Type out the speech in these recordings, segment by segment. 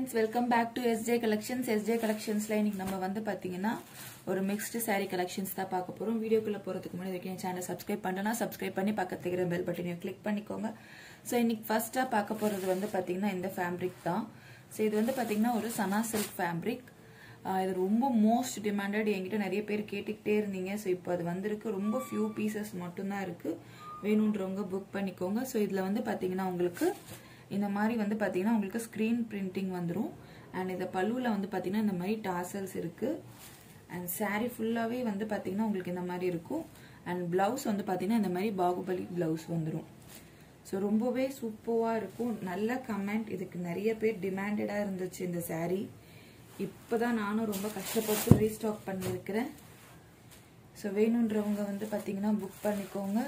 friends welcome back to SJ collections எஸ்ஜே கலெக்ஷன்ஸ்ல இன்னைக்கு நம்ம வந்து பாத்தீங்கன்னா ஒரு மிக்ஸ்டு saree கலெக்ஷன்ஸ் தான் பார்க்க போறோம் வீடியோக்குள்ள போறதுக்கு முன்னாடி வரைக்கும் என் சேனல் சப்ஸ்கிரைப் பண்ணனா சப்ஸ்கிரைப் பண்ணி பக்கத்துல இருக்கிற பெல் பட்டனையும் கிளிக் பண்ணிக்கோங்க ஸோ இன்னைக்கு ஃபர்ஸ்டா பார்க்க போறது வந்து பாத்தீங்கன்னா இந்த ஃபேப்ரிக் தான் ஸோ இது வந்து பாத்தீங்கன்னா ஒரு சனா சில்க் ஃபேப்ரிக் இது ரொம்ப மோஸ்ட் டிமாண்டட் என்கிட்ட நிறைய பேர் கேட்டுக்கிட்டே இருந்தீங்க ஸோ இப்போ அது வந்திருக்கு ரொம்ப ஃபியூ பீசஸ் மட்டும்தான் இருக்கு வேணுன்றவங்க புக் பண்ணிக்கோங்க ஸோ இதில் வந்து பார்த்தீங்கன்னா உங்களுக்கு இந்த மாதிரி வந்து பார்த்தீங்கன்னா உங்களுக்கு ஸ்க்ரீன் பிரிண்டிங் வந்துடும் அண்ட் இந்த பல்லுவில் வந்து பார்த்தீங்கன்னா இந்த மாதிரி டாசல்ஸ் இருக்குது அண்ட் saree ஃபுல்லாகவே வந்து பார்த்தீங்கன்னா உங்களுக்கு இந்த மாதிரி இருக்கும் அண்ட் ப்ளவுஸ் வந்து பார்த்தீங்கன்னா இந்த மாதிரி பாகுபலி ப்ளவுஸ் வந்துடும் ஸோ ரொம்பவே சூப்பராக இருக்கும் நல்ல கமெண்ட் இதுக்கு நிறைய பேர் டிமாண்டடாக இருந்துச்சு இந்த saree இப்போ தான் நானும் ரொம்ப கஷ்டப்பட்டு ரீஸ்டாக் பண்ணியிருக்கிறேன் ஸோ வேணுன்றவங்க வந்து பார்த்தீங்கன்னா புக் பண்ணிக்கோங்க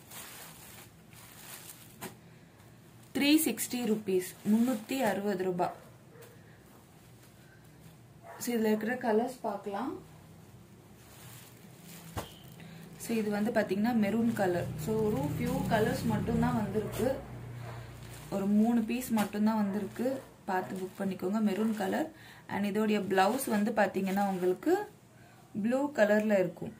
த்ரீ சிக்ஸ்டி ருபீஸ் முந்நூற்றி அறுபது ரூபாய் ஸோ இதில் இருக்கிற கலர்ஸ் பார்க்கலாம் ஸோ இது வந்து பார்த்தீங்கன்னா மெரூன் கலர் ஸோ ஒரு ஃபியூ கலர்ஸ் மட்டும்தான் வந்திருக்கு ஒரு மூணு பீஸ் மட்டும்தான் வந்திருக்கு பார்த்து புக் பண்ணிக்கோங்க மெரூன் கலர் அண்ட் இதோடைய பிளவுஸ் வந்து பார்த்தீங்கன்னா உங்களுக்கு ப்ளூ கலரில் இருக்கும்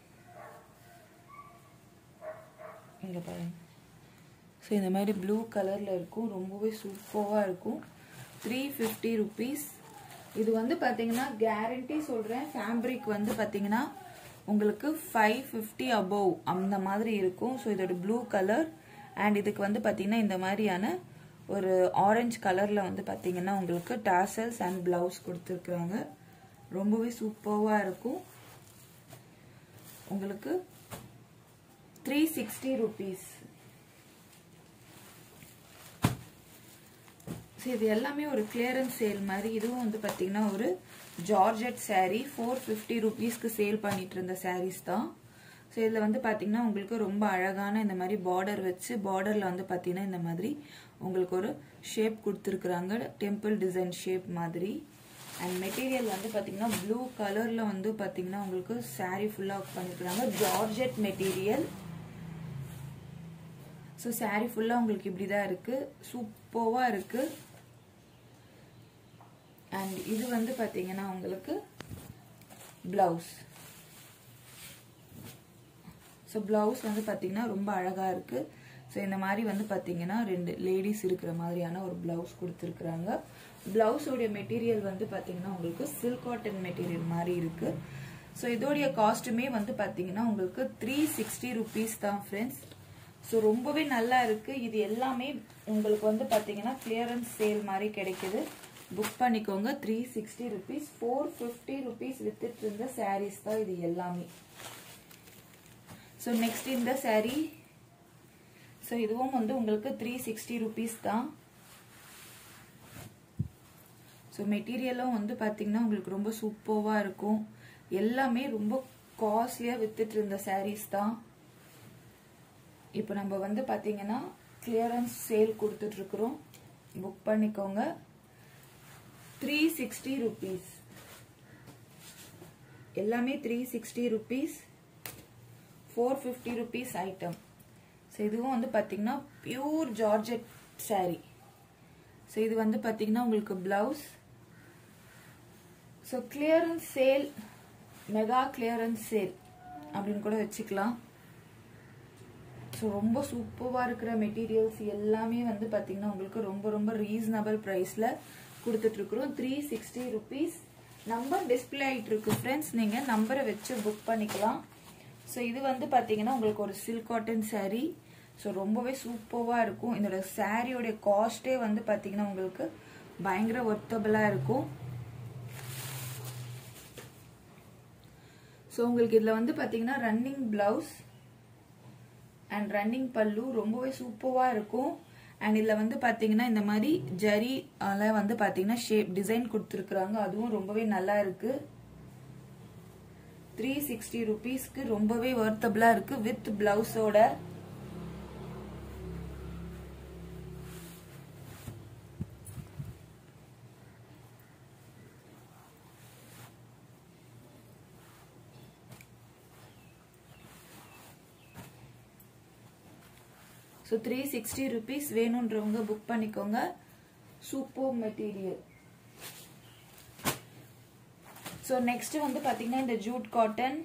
இங்கே பாருங்க ஸோ இந்த மாதிரி ப்ளூ கலரில் இருக்கும் ரொம்பவே சூப்பராக இருக்கும் த்ரீ ஃபிஃப்டி ருபீஸ் இது வந்து பார்த்தீங்கன்னா கேரண்டி சொல்கிறேன் ஃபேப்ரிக் வந்து பார்த்தீங்கன்னா உங்களுக்கு ஃபைவ் ஃபிஃப்டி அபவ் அந்த மாதிரி இருக்கும் ஸோ இதோட ப்ளூ கலர் அண்ட் இதுக்கு வந்து பார்த்தீங்கன்னா இந்த மாதிரியான ஒரு ஆரஞ்சு கலரில் வந்து பார்த்தீங்கன்னா உங்களுக்கு டாசல்ஸ் அண்ட் ப்ளவுஸ் கொடுத்துருக்குறாங்க ரொம்பவே சூப்பராக இருக்கும் உங்களுக்கு த்ரீ சிக்ஸ்டி ருபீஸ் ஸோ இது எல்லாமே ஒரு கிளியரன்ஸ் சேல் மாதிரி இதுவும் வந்து பார்த்தீங்கன்னா ஒரு ஜார்ஜெட் saree ஃபோர் ஃபிஃப்டி ருபீஸ்க்கு சேல் பண்ணிட்டு இருந்த sarees தான் ஸோ இதில் வந்து பார்த்தீங்கன்னா உங்களுக்கு ரொம்ப அழகான இந்த மாதிரி பார்டர் வச்சு பார்டரில் வந்து பார்த்தீங்கன்னா இந்த மாதிரி உங்களுக்கு ஒரு ஷேப் கொடுத்துருக்குறாங்க டெம்பிள் டிசைன் ஷேப் மாதிரி அண்ட் மெட்டீரியல் வந்து பார்த்தீங்கன்னா ப்ளூ கலரில் வந்து பார்த்தீங்கன்னா உங்களுக்கு saree ஃபுல்லாக பண்ணியிருக்கிறாங்க ஜார்ஜெட் மெட்டீரியல் ஸோ saree ஃபுல்லாக உங்களுக்கு இப்படி தான் இருக்குது சூப்பராக இருக்குது அண்ட் இது வந்து பார்த்தீங்கன்னா உங்களுக்கு ப்ளவுஸ் ஸோ ப்ளவுஸ் வந்து பார்த்தீங்கன்னா ரொம்ப அழகாக இருக்குது ஸோ இந்த மாதிரி வந்து பார்த்தீங்கன்னா ரெண்டு லேடிஸ் இருக்கிற மாதிரியான ஒரு ப்ளவுஸ் கொடுத்துருக்குறாங்க ப்ளவுஸோடைய மெட்டீரியல் வந்து பார்த்தீங்கன்னா உங்களுக்கு சில்க் காட்டன் மெட்டீரியல் மாதிரி இருக்குது ஸோ இதோடைய காஸ்ட்டுமே வந்து பார்த்தீங்கன்னா உங்களுக்கு த்ரீ சிக்ஸ்டி ருபீஸ் தான் ஃப்ரெண்ட்ஸ் ஸோ ரொம்பவே நல்லா இருக்குது இது எல்லாமே உங்களுக்கு வந்து பார்த்தீங்கன்னா கிளியரன்ஸ் சேல் மாதிரி கிடைக்குது புக் பண்ணிக்கோங்க three sixty rupees four fifty rupees வித்துட்டு இருந்த சாரீஸ் தான் இது எல்லாமே ஸோ நெக்ஸ்ட் இந்த saree ஸோ இதுவும் வந்து உங்களுக்கு த்ரீ சிக்ஸ்டி ருபீஸ் தான் ஸோ மெட்டீரியலும் வந்து பார்த்தீங்கன்னா உங்களுக்கு ரொம்ப சூப்பராக இருக்கும் எல்லாமே ரொம்ப காஸ்ட்லியாக வித்துட்டு இருந்த sarees தான் இப்போ நம்ம வந்து பார்த்தீங்கன்னா கிளியரன்ஸ் சேல் கொடுத்துட்ருக்குறோம் புக் பண்ணிக்கோங்க த்ரீ சிக்ஸ்டி ருபீஸ் எல்லாமே three sixty rupees four fifty rupees item so இதுவும் வந்து பார்த்தீங்கன்னா பியூர் ஜார்ஜெட் saree ஸோ இது வந்து பார்த்தீங்கன்னா உங்களுக்கு blouse so clearance sale mega clearance sale அப்படின்னு கூட வச்சுக்கலாம் ஸோ ரொம்ப சூப்பராக இருக்கிற மெட்டீரியல்ஸ் எல்லாமே வந்து பார்த்தீங்கன்னா உங்களுக்கு ரொம்ப ரொம்ப ரீசனபிள் ப்ரைஸில் கொடுத்துட்ருக்குறோம் three sixty rupees number display ஆகிட்டு இருக்கு ஃப்ரெண்ட்ஸ் நீங்கள் நம்பரை வச்சு புக் பண்ணிக்கலாம் ஸோ இது வந்து பார்த்தீங்கன்னா உங்களுக்கு ஒரு சில்க் காட்டன் saree ஸோ ரொம்பவே சூப்பராக இருக்கும் இதோட சாரியோடைய காஸ்ட்டே வந்து பார்த்தீங்கன்னா உங்களுக்கு பயங்கர ஒர்த்தபிளாக இருக்கும் ஸோ உங்களுக்கு இதில் வந்து பார்த்தீங்கன்னா ரன்னிங் ப்ளவுஸ் அண்ட் ரன்னிங் பல்லு ரொம்பவே சூப்பராக இருக்கும் அண்ட் இதில் வந்து பார்த்தீங்கன்னா இந்த மாதிரி ஜரி அதில் வந்து பார்த்தீங்கன்னா ஷேப் டிசைன் கொடுத்துருக்குறாங்க அதுவும் ரொம்பவே நல்லா இருக்கு த்ரீ சிக்ஸ்டி ருபீஸ்க்கு ரொம்பவே ஒர்த்தபிளாக இருக்கு வித் பிளவுஸோட ஸோ த்ரீ சிக்ஸ்டி ருபீஸ் வேணுன்றவங்க புக் பண்ணிக்கோங்க சூப்பர் மெட்டீரியல் ஸோ நெக்ஸ்ட் வந்து பாத்தீங்கன்னா இந்த ஜூட் காட்டன்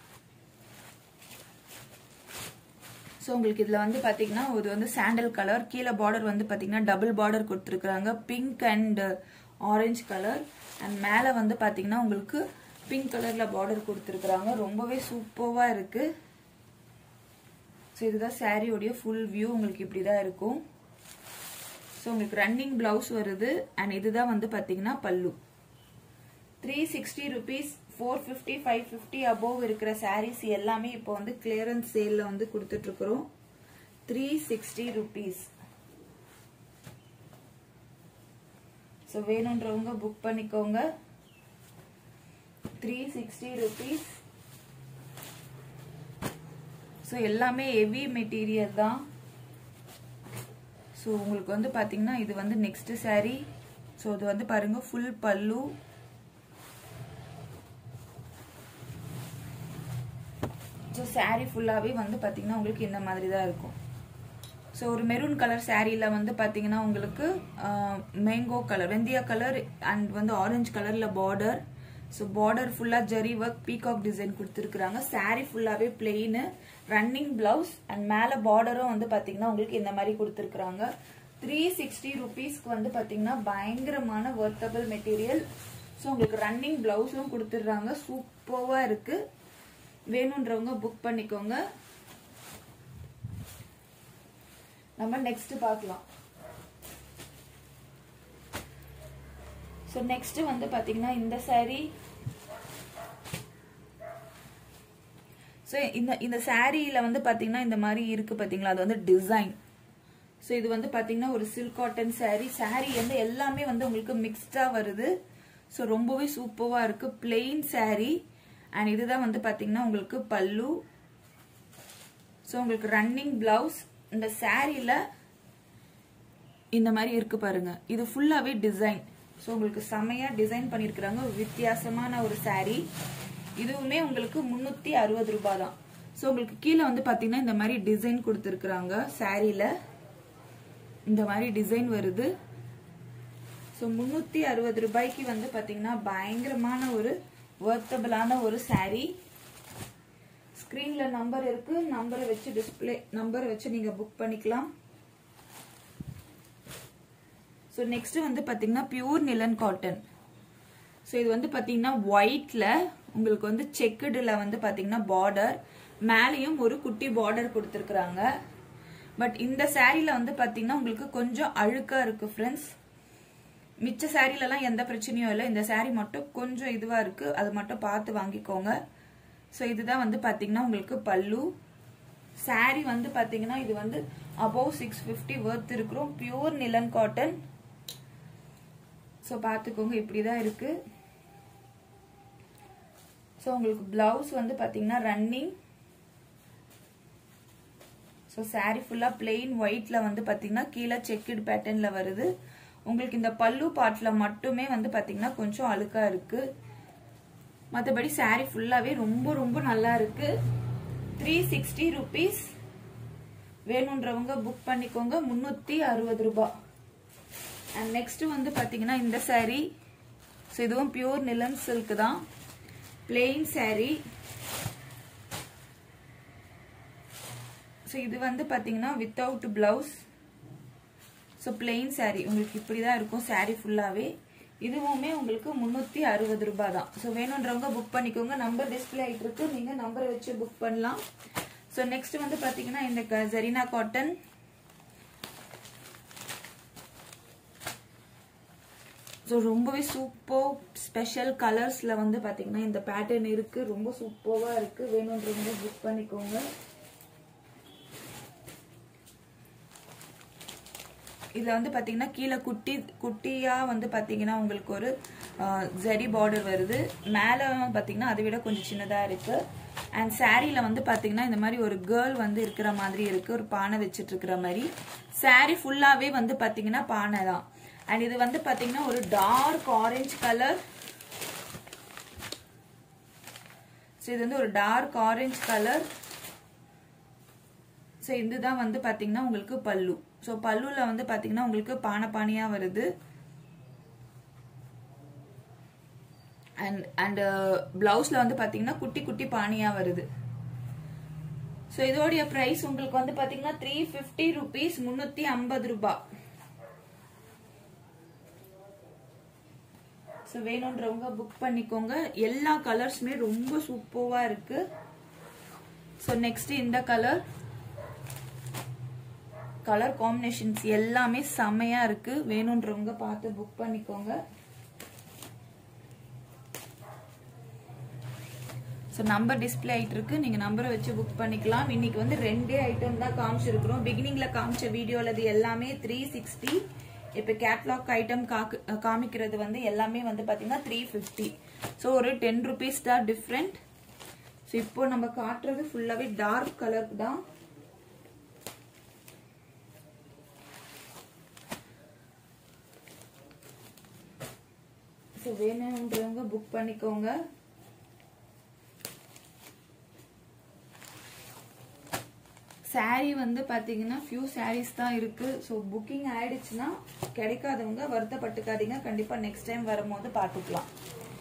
ஸோ உங்களுக்கு இதில் வந்து பார்த்தீங்கன்னா இது வந்து சாண்டல் கலர் கீழே பார்டர் வந்து பார்த்தீங்கன்னா டபுள் பார்டர் கொடுத்துருக்குறாங்க pink and orange colour and மேலே வந்து பார்த்தீங்கன்னா உங்களுக்கு பிங்க் கலரில் பார்டர் கொடுத்துருக்குறாங்க ரொம்பவே சூப்பராக இருக்குது ஸோ இதுதான் சாரியோடைய ஃபுல் வியூ உங்களுக்கு இப்படி தான் இருக்கும் ஸோ உங்களுக்கு ரன்னிங் பிளவுஸ் வருது அண்ட் இதுதான் வந்து பார்த்தீங்கன்னா pallu three sixty rupees four fifty five fifty above இருக்கிற சாரீஸ் எல்லாமே இப்போ வந்து கிளியரன்ஸ் சேலில் வந்து கொடுத்துட்ருக்குறோம் த்ரீ சிக்ஸ்டி ருபீஸ் ஸோ வேணுன்றவங்க புக் பண்ணிக்கோங்க த்ரீ சிக்ஸ்டி ருபீஸ் ஸோ எல்லாமே ஹெவி மெட்டீரியல் தான் ஸோ உங்களுக்கு வந்து பார்த்தீங்கன்னா இது வந்து நெக்ஸ்ட் saree ஸோ இது வந்து பாருங்க ஃபுல் பல்லு ஸோ saree ஃபுல்லாகவே வந்து பார்த்தீங்கன்னா உங்களுக்கு இந்த மாதிரி தான் இருக்கும் ஸோ ஒரு மெரூன் கலர் சாரியில் வந்து பார்த்தீங்கன்னா உங்களுக்கு மேங்கோ கலர் வெந்தயா கலர் அண்ட் வந்து ஆரஞ்சு கலரில் பார்டர் ஸோ பார்டர் ஃபுல்லாக ஜரி ஒர்க் பீகாக் டிசைன் கொடுத்துருக்குறாங்க saree ஃபுல்லாகவே பிளெயின் ரன்னிங் பிளவுஸ் அண்ட் மேலே பார்டரும் வந்து பார்த்தீங்கன்னா உங்களுக்கு இந்த மாதிரி கொடுத்துருக்குறாங்க த்ரீ சிக்ஸ்டி ருபீஸ்க்கு வந்து பார்த்தீங்கன்னா பயங்கரமான ஒர்த்தபிள் மெட்டீரியல் ஸோ உங்களுக்கு ரன்னிங் பிளவுஸும் கொடுத்துட்றாங்க சூப்பராக இருக்குது வேணுன்றவங்க புக் பண்ணிக்கோங்க நம்ம நெக்ஸ்ட் பார்க்கலாம் ஸோ நெக்ஸ்ட் வந்து பாத்தீங்கன்னா இந்த saree ஸோ இந்த இந்த சாரியில வந்து பாத்தீங்கன்னா இந்த மாதிரி இருக்கு பாத்தீங்களா அது வந்து டிசைன் ஸோ இது வந்து பாத்தீங்கன்னா ஒரு சில்க் காட்டன் saree saree வந்து எல்லாமே வந்து உங்களுக்கு மிக்ஸ்டா வருது ஸோ ரொம்பவே சூப்பரா இருக்கு பிளெயின் saree அண்ட் இதுதான் வந்து பாத்தீங்கன்னா உங்களுக்கு பல்லு ஸோ உங்களுக்கு ரன்னிங் பிளவுஸ் இந்த சாரியில இந்த மாதிரி இருக்கு பாருங்க இது ஃபுல்லாவே டிசைன் ஸோ உங்களுக்கு செமையா டிசைன் பண்ணியிருக்கிறாங்க வித்தியாசமான ஒரு saree இதுவுமே உங்களுக்கு முந்நூற்றி அறுபது ரூபாய் தான் ஸோ உங்களுக்கு கீழே வந்து பார்த்தீங்கன்னா இந்த மாதிரி டிசைன் கொடுத்துருக்குறாங்க சாரியில் இந்த மாதிரி டிசைன் வருது ஸோ முந்நூற்றி அறுபது ரூபாய்க்கு வந்து பார்த்தீங்கன்னா பயங்கரமான ஒரு ஒர்த்தபிளான ஒரு saree ஸ்க்ரீனில் நம்பர் இருக்கு நம்பரை வச்சு டிஸ்பிளே நம்பரை வச்சு நீங்கள் புக் பண்ணிக்கலாம் ஸோ நெக்ஸ்ட் வந்து பார்த்தீங்கன்னா பியூர் நிலன் காட்டன் ஸோ இது வந்து பார்த்தீங்கன்னா ஒயிட்ல உங்களுக்கு வந்து செக்குடில் வந்து பார்த்தீங்கன்னா பார்டர் மேலேயும் ஒரு குட்டி பார்டர் கொடுத்துருக்குறாங்க பட் இந்த சாரியில் வந்து பார்த்தீங்கன்னா உங்களுக்கு கொஞ்சம் அழுக்காக இருக்கு ஃப்ரெண்ட்ஸ் மிச்ச சாரிலலாம் எந்த பிரச்சனையும் இல்லை இந்த saree மட்டும் கொஞ்சம் இதுவாக இருக்கு அது மட்டும் பார்த்து வாங்கிக்கோங்க ஸோ இதுதான் வந்து பார்த்தீங்கன்னா உங்களுக்கு பல்லு saree வந்து பார்த்தீங்கன்னா இது வந்து அபவ் சிக்ஸ் ஃபிஃப்டி ஒர்த் இருக்கிறோம் பியூர் நிலன் காட்டன் ஸோ பார்த்துக்கோங்க இப்படி தான் இருக்கு ஸோ உங்களுக்கு பிளவுஸ் வந்து பார்த்தீங்கன்னா ரன்னிங் ஸோ saree ஃபுல்லாக பிளெயின் ஒயிட்ல வந்து பார்த்தீங்கன்னா கீழே செக்குடு பேட்டர்னில் வருது உங்களுக்கு இந்த பல்லு பார்ட்டில் மட்டுமே வந்து பார்த்தீங்கன்னா கொஞ்சம் அழுக்கா இருக்கு மற்றபடி saree ஃபுல்லாகவே ரொம்ப ரொம்ப நல்லா இருக்கு த்ரீ சிக்ஸ்டி ருபீஸ் வேணுன்றவங்க புக் பண்ணிக்கோங்க முந்நூற்றி அறுபது ரூபாய் அண்ட் நெக்ஸ்ட் வந்து பார்த்தீங்கன்னா இந்த saree ஸோ இதுவும் பியூர் நிலன் சில்க் தான் பிளெயின் saree ஸோ இது வந்து பார்த்தீங்கன்னா without blouse so plain saree உங்களுக்கு இப்படி தான் இருக்கும் saree ஃபுல்லாகவே இதுவுமே உங்களுக்கு முந்நூற்றி அறுபது ரூபாய் தான் ஸோ வேணுன்றவங்க புக் பண்ணிக்கோங்க நம்பர் டிஸ்பிளே ஆகிட்டு இருக்கு நீங்கள் நம்பரை வச்சு புக் பண்ணலாம் ஸோ நெக்ஸ்ட் வந்து பார்த்தீங்கன்னா இந்த க- ஜெரினா காட்டன் ஸோ ரொம்பவே சூப்பர் ஸ்பெஷல் கலர்ஸில் வந்து பார்த்தீங்கன்னா இந்த பேட்டர்ன் இருக்குது ரொம்ப சூப்பராக இருக்குது வேணுன்றவங்க புக் பண்ணிக்கோங்க இதில் வந்து பார்த்தீங்கன்னா கீழே குட்டி குட்டியாக வந்து பார்த்தீங்கன்னா உங்களுக்கு ஒரு ஜரி பார்டர் வருது மேலே பார்த்தீங்கன்னா அதை விட கொஞ்சம் சின்னதாக இருக்குது அண்ட் சாரியில் வந்து பார்த்தீங்கன்னா இந்த மாதிரி ஒரு கேர்ள் வந்து இருக்கிற மாதிரி இருக்குது ஒரு பானை வச்சுட்டு இருக்கிற மாதிரி saree ஃபுல்லாகவே வந்து பார்த்தீங்கன்னா பானை தான் அண்ட் இது வந்து பார்த்தீங்கன்னா ஒரு டார்க் ஆரஞ்சு கலர் ஸோ இது வந்து ஒரு டார்க் ஆரஞ்சு கலர் ஸோ இதுதான் வந்து பார்த்தீங்கன்னா உங்களுக்கு பல்லு ஸோ பல்லுல வந்து பார்த்தீங்கன்னா உங்களுக்கு பானை பானையாக வருது அண்ட் அண்ட் பிளவுஸ்ல வந்து பாத்தீங்கன்னா குட்டி குட்டி பானியா வருது ஸோ இதோடைய பிரைஸ் உங்களுக்கு வந்து பாத்தீங்கன்னா த்ரீ ஃபிஃப்டி ருபீஸ் முன்னூத்தி ஐம்பது ரூபாய் ஸோ வேணுன்றவங்க புக் பண்ணிக்கோங்க எல்லா கலர்ஸுமே ரொம்ப சூப்பர்வா இருக்கு ஸோ நெக்ஸ்ட் இந்த கலர் கலர் காம்பினேஷன்ஸ் எல்லாமே செமையா இருக்கு வேணுன்றவங்க பார்த்து புக் பண்ணிக்கோங்க ஸோ நம்பர் டிஸ்பிளே ஆயிட்டு இருக்கு நீங்க நம்பரை வச்சு புக் பண்ணிக்கலாம் இன்னைக்கு வந்து ரெண்டே ஐட்டம் தான் காமிச்சிருக்கிறோம் பிகினிங்ல காமிச்ச வீடியோல இது எல்லாமே த்ரீ சிக்ஸ்டி இப்போ கேட்லாக் ஐட்டம் காமிக்கிறது வந்து எல்லாமே வந்து பாத்தீங்கன்னா த்ரீ ஃபிஃப்டி ஸோ ஒரு டென் ருபீஸ் தான் டிஃப்ரெண்ட் ஸோ இப்போ நம்ம காட்டுறது ஃபுல்லாவே டார்க் கலர் தான் ஸோ வேணுன்றவங்க புக் பண்ணிக்கோங்க சாரீ வந்து பாத்தீங்கன்னா ஃபியூ சாரீஸ் தான் இருக்கு ஸோ புக்கிங் ஆயிடுச்சுன்னா கிடைக்காதவங்க வருத்தப்பட்டுக்காதீங்க கண்டிப்பா நெக்ஸ்ட் டைம் வரும்போது பார்த்துக்கலாம்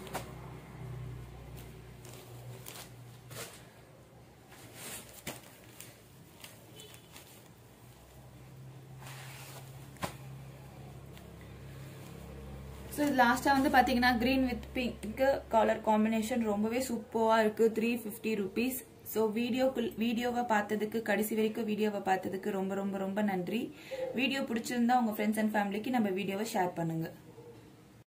ஸோ இது லாஸ்ட்டாக வந்து பார்த்தீங்கன்னா green with pink colour combination ரொம்பவே சூப்பராக இருக்குது த்ரீ ஃபிஃப்டி ருபீஸ் ஸோ வீடியோக்கு வீடியோவை பார்த்ததுக்கு கடைசி வரைக்கும் வீடியோவை பார்த்ததுக்கு ரொம்ப ரொம்ப ரொம்ப நன்றி வீடியோ பிடிச்சிருந்தா உங்கள் ஃப்ரெண்ட்ஸ் அண்ட் ஃபேமிலிக்கு நம்ம வீடியோவை ஷேர் பண்ணுங்கள்